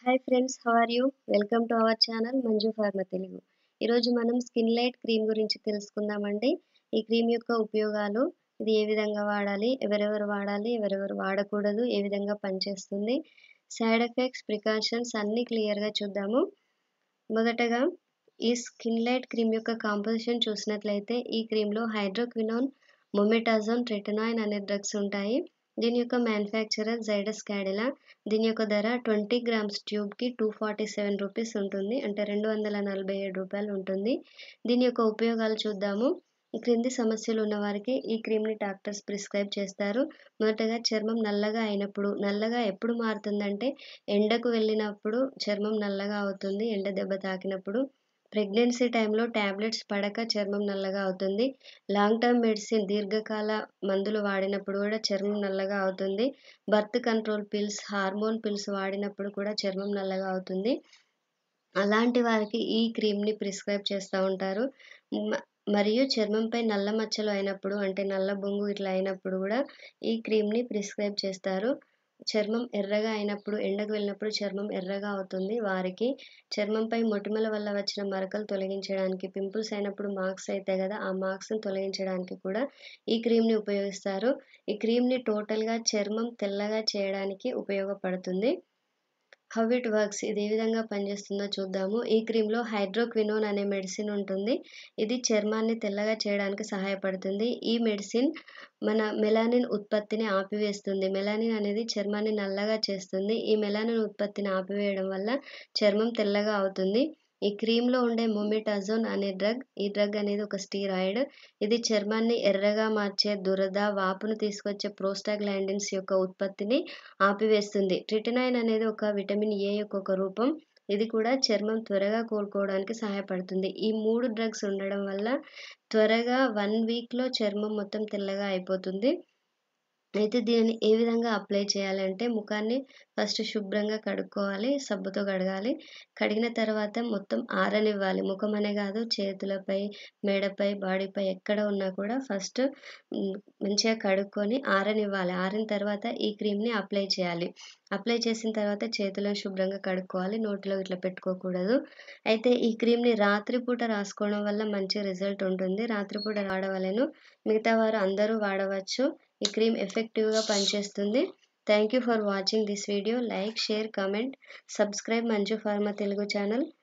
hi friends how are you welcome to our channel Manju Pharma Telugu ఈరోజు మనం skin light cream గురించి తెలుసుకుందామండి ఈ క్రీమ్ యొక్క ఉపయోగాలు ఇది ఏ విధంగా వాడాలి ఎవరెవరు వాడాలి ఎవరెవరు వాడకూడదు ఏ విధంగా పనిచేస్తుంది సైడ్ ఎఫెక్ట్స్ ప్రికాషన్స్ అన్నీ క్లియర్గా చూద్దాము మొదటగా ఈ స్కిన్ లైట్ క్రీమ్ యొక్క కాంపోజిషన్ చూసినట్లయితే ఈ క్రీమ్లో హైడ్రోక్వినోన్ మొమెటాజోన్ ట్రిటనాయిన్ అనే డ్రగ్స్ ఉంటాయి దీని యొక్క మ్యానుఫ్యాక్చరర్ జైడస్ క్యాడిలా దీని యొక్క ధర ట్వంటీ గ్రామ్స్ ట్యూబ్కి టూ ఫార్టీ సెవెన్ రూపీస్ ఉంటుంది అంటే రెండు వందల నలభై ఏడు రూపాయలు ఉంటుంది దీని యొక్క ఉపయోగాలు చూద్దాము క్రింది సమస్యలు ఉన్న వారికి ఈ క్రీమ్ని డాక్టర్స్ ప్రిస్క్రైబ్ చేస్తారు మొదటగా చర్మం నల్లగా అయినప్పుడు నల్లగా ఎప్పుడు మారుతుందంటే ఎండకు వెళ్ళినప్పుడు చర్మం నల్లగా అవుతుంది ఎండ దెబ్బ తాకినప్పుడు ప్రెగ్నెన్సీ టైంలో ట్యాబ్లెట్స్ పడక చర్మం నల్లగా అవుతుంది లాంగ్ టర్మ్ మెడిసిన్ దీర్ఘకాల మందులు వాడినప్పుడు కూడా చర్మం నల్లగా అవుతుంది birth control pills hormone pills వాడినప్పుడు కూడా చర్మం నల్లగా అవుతుంది అలాంటి వారికి ఈ క్రీమ్ని ప్రిస్క్రైబ్ చేస్తూ ఉంటారు మరియు చర్మంపై నల్ల మచ్చలు అయినప్పుడు అంటే నల్ల బొంగు ఇట్లా అయినప్పుడు కూడా ఈ క్రీమ్ని ప్రిస్క్రైబ్ చేస్తారు చర్మం ఎర్రగా అయినప్పుడు ఎండకు వెళ్ళినప్పుడు చర్మం ఎర్రగా అవుతుంది వారికి చర్మంపై మొటిమల వల్ల వచ్చిన మరకలు తొలగించడానికి పింపుల్స్ అయినప్పుడు మార్క్స్ అవుతాయి కదా ఆ మార్క్స్ని తొలగించడానికి కూడా ఈ క్రీమ్ని ఉపయోగిస్తారు ఈ క్రీమ్ని టోటల్గా చర్మం తెల్లగా చేయడానికి ఉపయోగపడుతుంది హౌ ఇట్ వర్క్స్ ఇది ఏ విధంగా పనిచేస్తుందో చూద్దాము ఈ క్రీమ్లో హైడ్రోక్వినోన్ అనే మెడిసిన్ ఉంటుంది ఇది చర్మాన్ని తెల్లగా చేయడానికి సహాయపడుతుంది ఈ మెడిసిన్ మన మెలానిన్ ఉత్పత్తిని ఆపివేస్తుంది మెలానిన్ అనేది చర్మాన్ని నల్లగా చేస్తుంది ఈ మెలానిన్ ఉత్పత్తిని ఆపివేయడం వల్ల చర్మం తెల్లగా అవుతుంది ఈ క్రీమ్లో ఉండే మొమిటాజోన్ అనే డ్రగ్ ఈ డ్రగ్ అనేది ఒక స్టీరాయిడ్ ఇది చర్మాన్ని ఎర్రగా మార్చే దురద వాపును తీసుకొచ్చే ప్రోస్టాగ్లాండిన్స్ యొక్క ఉత్పత్తిని ఆపివేస్తుంది ట్రిటనైన్ అనేది ఒక విటమిన్ ఏ యొక్క ఒక రూపం ఇది కూడా చర్మం త్వరగా కోలుకోవడానికి సహాయపడుతుంది ఈ మూడు డ్రగ్స్ ఉండడం వల్ల త్వరగా వన్ వీక్లో చర్మం మొత్తం తెల్లగా అయిపోతుంది అయితే దీనిని ఏ విధంగా అప్లై చేయాలంటే ముఖాన్ని ఫస్ట్ శుభ్రంగా కడుక్కోవాలి సబ్బుతో కడగాలి కడిగిన తర్వాత మొత్తం ఆరనివ్వాలి ముఖం అనే కాదు చేతులపై మెడపై బాడీపై ఎక్కడ ఉన్నా కూడా ఫస్ట్ మంచిగా కడుక్కొని ఆరనివ్వాలి ఆరిన తర్వాత ఈ క్రీమ్ని అప్లై చేయాలి అప్లై చేసిన తర్వాత చేతులను శుభ్రంగా కడుక్కోవాలి నోటిలో ఇట్లా పెట్టుకోకూడదు అయితే ఈ క్రీమ్ని రాత్రిపూట రాసుకోవడం వల్ల మంచి రిజల్ట్ ఉంటుంది రాత్రిపూట వాడవలను మిగతా వారు అందరూ వాడవచ్చు ఈ క్రీమ్ ఎఫెక్టివ్గా పనిచేస్తుంది thank you for watching this video like share comment subscribe Manju Pharma Telugu channel